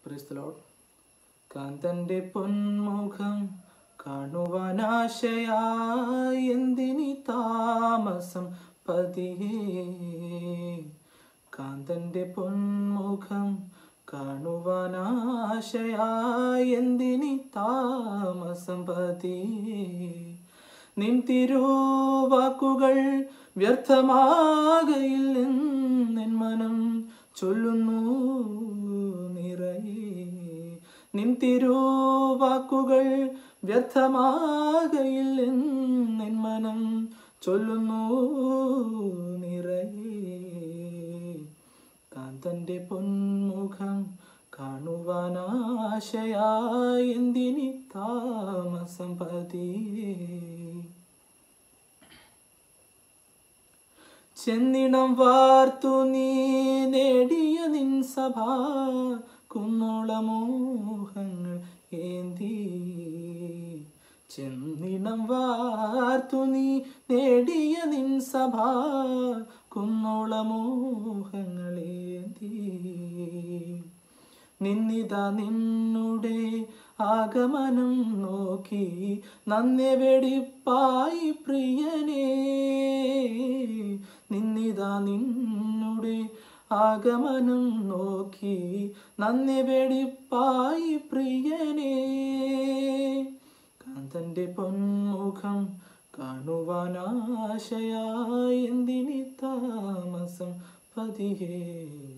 ക്രിസ്തലോട് കാന്തന്റെ പൊന്മുഖം കാണുവാനാശയായി എന്തിനി താമസം പതിയേ കാന്തന്റെ പൊന്മുഖം കാണുവാനാശയായി എന്തിനി താമസം പതിയേ നിൻ തിരുവാക്കുകൾ വ്യർത്ഥമാകയില്ലെന്നെൻ മനം ചൊല്ലുന്നു നിറയെ നിൻ തിരുവാക്കുകൾ വ്യർത്ഥമാകയില്ലെന്നെൻ മനം ചൊല്ലുന്നു നിറയെ കാന്തന്റെ പൊന്മുഖം കാണുവാനാശയായി എന്തിനി താമസം പതിയേ ചെന്നിടം വാർത്തു നീ നേടിയ നിൻ സഭ കുന്നോളമോഹങ്ങൾ ഏന്തി ചെന്നിടം വാർത്തു നീ നേടിയ നിൻ സഭ കുന്നോളമോഹങ്ങൾ ഏന്തി നിന്നിത നിന്നുടെ ആഗമനം നോക്കി നന്നെ വെടിപ്പായി പ്രിയനേ നിന്നിത നിന്നുടെ ആഗമനം നോക്കി നന്നെ വെടിപ്പായി പ്രിയനേ കാന്തന്റെ പൊന്മുഖം കാണുവാനാശയായി എന്തിനി താമസം പതിയേ